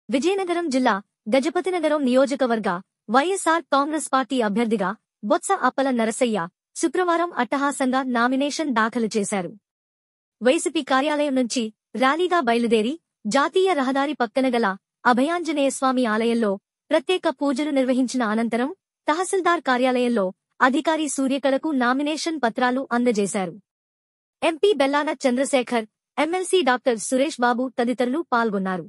విజయనగరం జిల్లా గజపతినగరం నియోజకవర్గ వైఎస్ఆర్ కాంగ్రెస్ పార్టీ అభ్యర్థిగా బొత్స అప్పల నరసయ్య శుక్రవారం అట్టహాసంగా నామినేషన్ దాఖలు చేశారు వైసీపీ కార్యాలయం నుంచి ర్యాలీగా బయలుదేరి జాతీయ రహదారి పక్కన గల అభయాంజనేయస్వామి ఆలయంలో ప్రత్యేక పూజలు నిర్వహించిన అనంతరం తహసీల్దార్ కార్యాలయంలో అధికారి సూర్యకళకు నామినేషన్ పత్రాలు అందజేశారు MP Bellana Chandrasekhar MLC doctor Suresh Babu తదితరులు పాల్గొన్నారు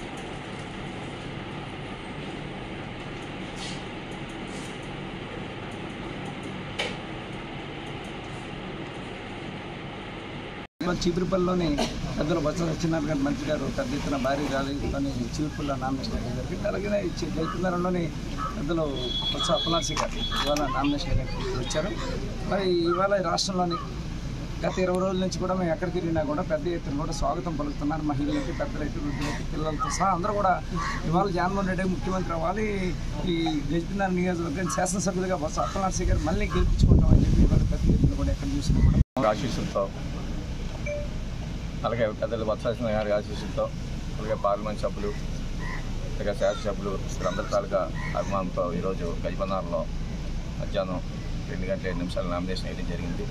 మన చీపురుపల్లిలోని పెద్దల బొత్స సత్యనారాయణ గారి మంత్రి గారు పెద్ద ఎత్తున భారీ ర్యాలీతోని చీపురుపల్లిలో నామినేషన్ వేయడం జరిగింది అలాగే జయకుందరంలోని పెద్దలు బొత్స అప్పలాసి గారు ఇవాళ నామినేషన్ వేయడానికి వచ్చారు మరి ఇవాళ ఈ రాష్ట్రంలోని గత ఇరవై రోజుల నుంచి కూడా మేము ఎక్కడికి తిరిగినా కూడా పెద్ద ఎత్తున కూడా స్వాగతం పలుకుతున్నారు మహిళలకి పెద్దలకి వృద్ధులకి పిల్లలతో సహా అందరూ కూడా ఇవాళ జగన్మోహన్ రెడ్డి ముఖ్యమంత్రి అవ్వాలి ఈ గెలిపినారు నియోజకవర్గం శాసనసభ్యులుగా బొత్స అప్పలాసి గారు మళ్ళీ గెలిపించుకుంటామని చెప్పి ఇవాళ పెద్ద ఎత్తున కూడా ఎక్కడ చూసినా కూడా ఆశీస్సులతో అలాగే పెద్దలు వత్సాసిన గారి ఆశీస్సులతో అలాగే పార్లమెంట్ సభ్యులు అలాగే శాసనసభ్యులు వీళ్ళందరి తాలూకా అభిమానంతో ఈరోజు గజబంధారంలో మధ్యాహ్నం రెండు గంటల ఏడు నిమిషాలు నామినేషన్ వేయడం జరిగింది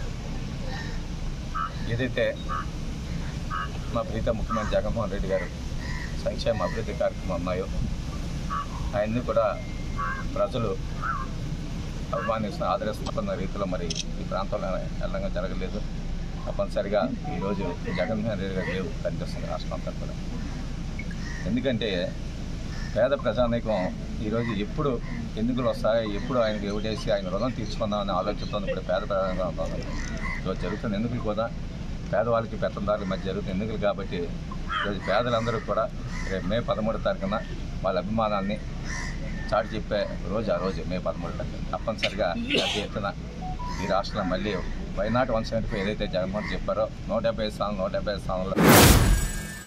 ఏదైతే మా ప్రీత ముఖ్యమంత్రి జగన్మోహన్ రెడ్డి గారు సంక్షేమ అభివృద్ధి కార్యక్రమం ఉన్నాయో అవన్నీ కూడా ప్రజలు అభిమానిస్తున్న ఆదరిస్తున్న రీతిలో మరి ఈ ప్రాంతంలో వెళ్ళడం జరగలేదు తప్పనిసరిగా ఈరోజు జగన్మోహన్ రెడ్డి గారు లేవు కనిపిస్తుంది రాష్ట్రం అంతా కూడా ఎందుకంటే పేద ప్రజానీకం ఈరోజు ఎప్పుడు ఎన్నికలు వస్తాయో ఎప్పుడు ఆయనకి ఓటేసి ఆయన రుణం తీర్చుకుందామని ఆలోచనతో ఇప్పుడు పేద ప్రజానీకం ఈరోజు జరుగుతున్న ఎన్నికలు కూడా పేదవాళ్ళకి పెత్తందారుల మధ్య జరుగుతున్న ఎన్నికలు కాబట్టి ఈరోజు పేదలందరూ కూడా రేపు మే పదమూడో తారీఖున వాళ్ళ అభిమానాన్ని చాటి చెప్పే రోజు ఆ రోజు మే పదమూడు తారీఖు తప్పనిసరిగా పెద్ద ఎత్తున ఈ రాష్ట్రంలో మళ్ళీ వైనాట్ వన్ సెవెంటీ ఫైవ్ ఏదైతే జగన్మోహన్ చెప్పారో నూట డెబ్బై స్థానం నూట డెబ్బై స్థానంలో